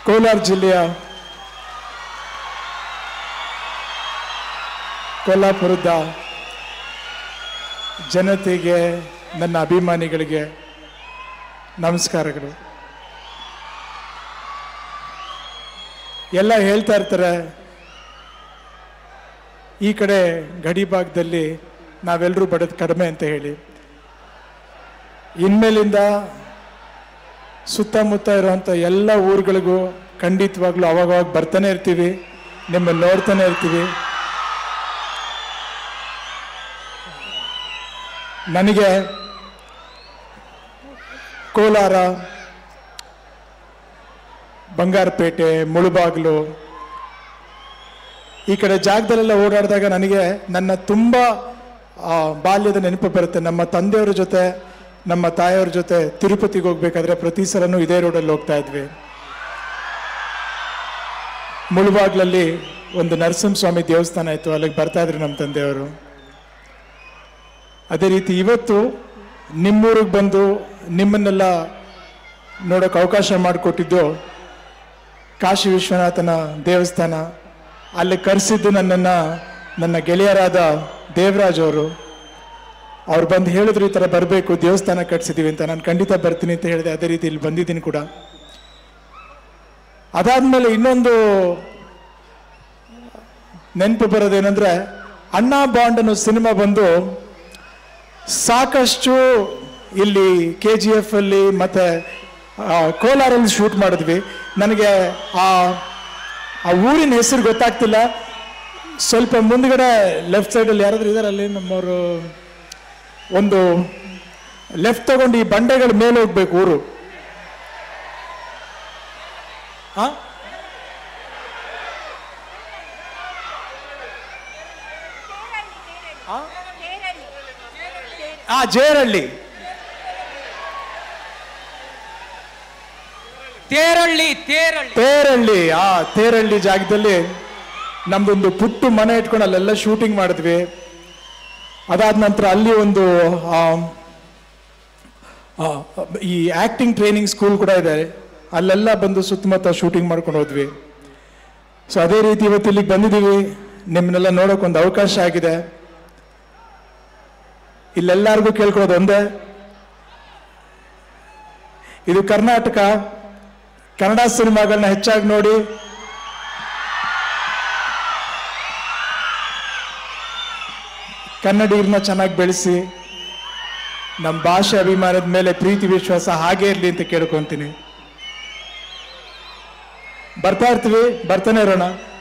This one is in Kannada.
ಕೋಲಾರ ಜಿಲ್ಲೆಯ ಕೊಲ್ಲಾಪುರದ ಜನತೆಗೆ ನನ್ನ ಅಭಿಮಾನಿಗಳಿಗೆ ನಮಸ್ಕಾರಗಳು ಎಲ್ಲ ಹೇಳ್ತಾ ಇರ್ತಾರೆ ಈ ಕಡೆ ಗಡಿ ಭಾಗದಲ್ಲಿ ನಾವೆಲ್ಲರೂ ಬಡದು ಕಡಿಮೆ ಅಂತ ಹೇಳಿ ಇನ್ಮೇಲಿಂದ ಸುತ್ತಮುತ್ತ ಇರುವಂಥ ಎಲ್ಲ ಊರುಗಳಿಗೂ ಖಂಡಿತವಾಗ್ಲೂ ಅವಾಗವಾಗ ಬರ್ತಾನೆ ಇರ್ತೀವಿ ನಿಮ್ಮನ್ನು ನೋಡ್ತಾನೆ ಇರ್ತೀವಿ ನನಗೆ ಕೋಲಾರ ಬಂಗಾರಪೇಟೆ ಮುಳುಬಾಗಿಲು ಈ ಕಡೆ ಜಾಗದಲ್ಲೆಲ್ಲ ಓಡಾಡಿದಾಗ ನನಗೆ ನನ್ನ ತುಂಬ ಆ, ಬಾಲ್ಯದ ನೆನಪು ಬರುತ್ತೆ ನಮ್ಮ ತಂದೆಯವ್ರ ಜೊತೆ ನಮ್ಮ ತಾಯಿಯವ್ರ ಜೊತೆ ತಿರುಪತಿಗೆ ಹೋಗ್ಬೇಕಾದ್ರೆ ಪ್ರತಿ ಸಲನೂ ಇದೇ ರೋಡಲ್ಲಿ ಹೋಗ್ತಾ ಇದ್ವಿ ಮುಳುಬಾಗ್ಲಲ್ಲಿ ಒಂದು ನರಸಿಂಹಸ್ವಾಮಿ ದೇವಸ್ಥಾನ ಇತ್ತು ಅಲ್ಲಿಗೆ ಬರ್ತಾ ಇದ್ರು ನಮ್ಮ ತಂದೆಯವರು ಅದೇ ರೀತಿ ಇವತ್ತು ನಿಮ್ಮೂರಿಗೆ ಬಂದು ನಿಮ್ಮನ್ನೆಲ್ಲ ನೋಡೋಕೆ ಅವಕಾಶ ಮಾಡಿಕೊಟ್ಟಿದ್ದು ಕಾಶಿ ವಿಶ್ವನಾಥನ ದೇವಸ್ಥಾನ ಅಲ್ಲಿ ಕರೆಸಿದ್ದು ನನ್ನನ್ನು ನನ್ನ ಗೆಳೆಯರಾದ ದೇವರಾಜ್ ಅವರು ಅವ್ರು ಬಂದು ಹೇಳಿದ್ರು ಈ ಥರ ಬರಬೇಕು ದೇವಸ್ಥಾನ ಕಟ್ಸಿದೀವಿ ಅಂತ ನಾನು ಖಂಡಿತ ಬರ್ತೀನಿ ಅಂತ ಹೇಳಿದೆ ಅದೇ ರೀತಿ ಇಲ್ಲಿ ಬಂದಿದ್ದೀನಿ ಕೂಡ ಅದಾದ್ಮೇಲೆ ಇನ್ನೊಂದು ನೆನಪು ಬರೋದೇನೆಂದ್ರೆ ಅಣ್ಣ ಬಾಂಡ್ ಅನ್ನೋ ಸಿನಿಮಾ ಬಂದು ಸಾಕಷ್ಟು ಇಲ್ಲಿ ಕೆ ಜಿ ಎಫ್ ಅಲ್ಲಿ ಮತ್ತೆ ಆ, ಕೋಲಾರಲ್ಲಿ ಶೂಟ್ ಮಾಡಿದ್ವಿ ನನಗೆ ಆ ಆ ಊರಿನ ಹೆಸರು ಗೊತ್ತಾಗ್ತಿಲ್ಲ ಸ್ವಲ್ಪ ಮುಂದ್ಗಡೆ ಲೆಫ್ಟ್ ಸೈಡಲ್ಲಿ ಯಾರಾದ್ರೂ ಇದಾರೆ ಅಲ್ಲಿ ನಮ್ಮವರು ಒಂದು ಲೆಫ್ಟ್ ತಗೊಂಡು ಈ ಬಂಡೆಗಳ ಮೇಲೆ ಹೋಗ್ಬೇಕು ಊರು ಆ? ಆ ಜೇರಳ್ಳಿ ತೇರಳ್ಳಿ ತೇರಳ್ಳಿ ತೇರಳ್ಳಿ ಆ ತೇರಳ್ಳಿ ಜಾಗದಲ್ಲಿ ನಮ್ದೊಂದು ಪುಟ್ಟು ಮನೆ ಇಟ್ಕೊಂಡು ಅಲ್ಲೆಲ್ಲ ಶೂಟಿಂಗ್ ಮಾಡಿದ್ವಿ ಅದಾದ ನಂತರ ಅಲ್ಲಿ ಒಂದು ಆ, ಆ, ಈ ಆಕ್ಟಿಂಗ್ ಟ್ರೈನಿಂಗ್ ಸ್ಕೂಲ್ ಕೂಡ ಇದೆ ಅಲ್ಲೆಲ್ಲ ಬಂದು ಸುತ್ತಮುತ್ತ ಶೂಟಿಂಗ್ ಮಾಡ್ಕೊಂಡು ಹೋದ್ವಿ ಸೊ ಅದೇ ರೀತಿ ಇವತ್ತು ಇಲ್ಲಿಗೆ ಬಂದಿದ್ದೀವಿ ನಿಮ್ಮನ್ನೆಲ್ಲ ನೋಡೋಕೆ ಒಂದು ಅವಕಾಶ ಆಗಿದೆ ಇಲ್ಲೆಲ್ಲರಿಗೂ ಕೇಳ್ಕೊಳ್ಳೋದು ಒಂದೇ ಇದು ಕರ್ನಾಟಕ ಕನ್ನಡ ಸಿನಿಮಾಗಳನ್ನ ಹೆಚ್ಚಾಗಿ ನೋಡಿ ಕನ್ನಡಿಗರನ್ನ ಚೆನ್ನಾಗಿ ಬೆಳೆಸಿ ನಮ್ಮ ಭಾಷೆ ಅಭಿಮಾನದ ಮೇಲೆ ಪ್ರೀತಿ ವಿಶ್ವಾಸ ಹಾಗೆ ಇರಲಿ ಅಂತ ಕೇಳ್ಕೊಂತೀನಿ ಬರ್ತಾ ಇರ್ತೀವಿ ಬರ್ತಾನೆ ಇರೋಣ